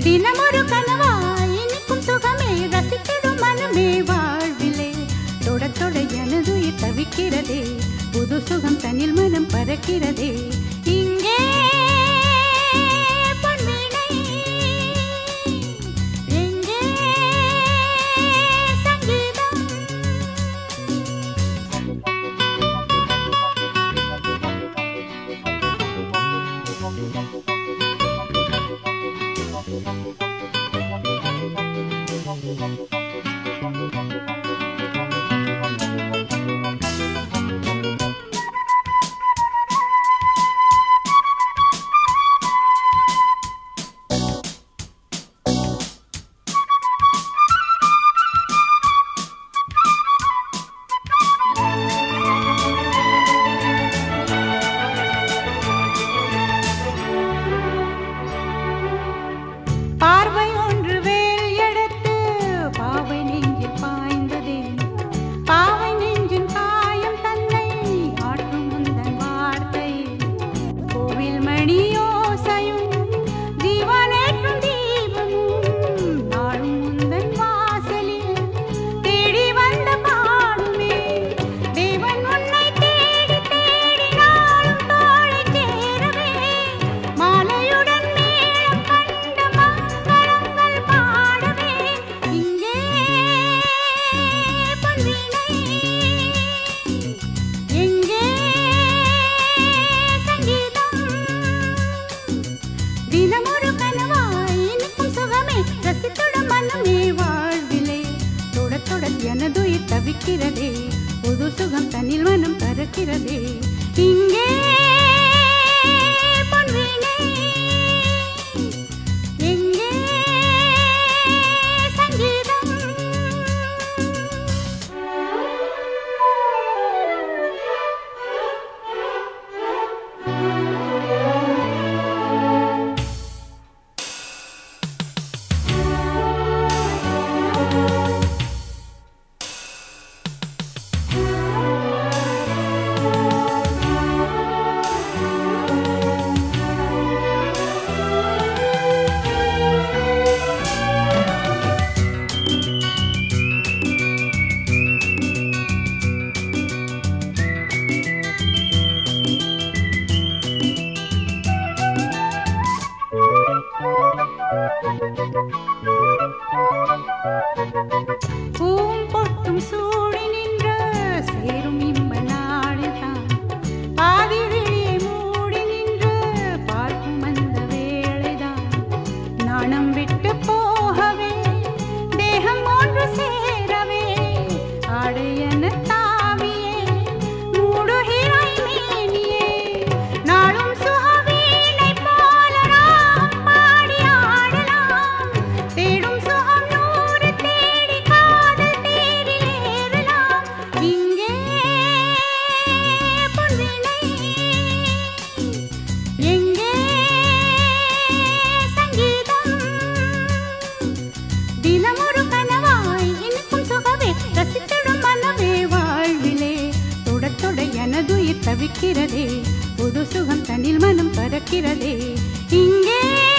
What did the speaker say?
தினமொரு கனவாய் இனிக்கும் சுகமே ரசித்திடும் மனமே வாழ்விலே தொட தொட எனதுயிர் தவிக்கிறதே புது சுகம் தனில் மனம் பறக்கிறதே இங்கே பொன்வீணை, எங்கே சங்கீதம் பார்வை ஒன்று வேல் எடுத்து பாவை நெஞ்சில் பாய்ந்ததே பாவை நெஞ்சின் காயம் தன்னை ஆற்றும் முந்தன் வார்த்தை கோவில் மணியோசையும் ஜீவனேற்றும் தீபமும் நாளும் முந்தன் வாசலில் தேடி வந்த பாடுமே தேவன் உன்னை தேடி தேடி நாளும் தோழி சேரவே மாலையுடன் மேளம் கண்ட மங்களங்கள் பாடவே இங்கே பொன்வீணை எங்கே சங்கீதம் தினமொரு கனவாய் இனிக்கும் சுகமே ரசித்துடன் மனமே வாழ்விலே தொட தொட எனதுயிர் தவிக்கிறதே புது சுகம் தன்னில் மனம் பறக்கிறதே இங்கே பொன்வீணை எங்கே சங்கீதம் பூம் பொட்டும் சூடி நின்ற சேரும் இன்ப நாளில்தான் பாதி விழியை மூடி நின்று பார்க்கும் அந்த வேளைதான் நாணம் விட்டு போகவே தேகம் ஒன்று சேரவே ஆடையன தாவியே மூடுகிறாய் மேனியே நாளும் சுகவீணை போல ராகம் பாடி ஆடலாம் தேடும் சுகம் நூறு தேடி காதல் தேரில் ஏறலாம் இங்கே பொன்வீணை எங்கே சங்கீதம் தினமொரு கனவாய் இனிக்கும் சுகமே ரசித்திடும் மனமே வாழ்விலே தொட தொட எனதுயிர் தவிக்கிறதே புது சுகம் தன்னில் மனம் பறக்கிறதே இங்கே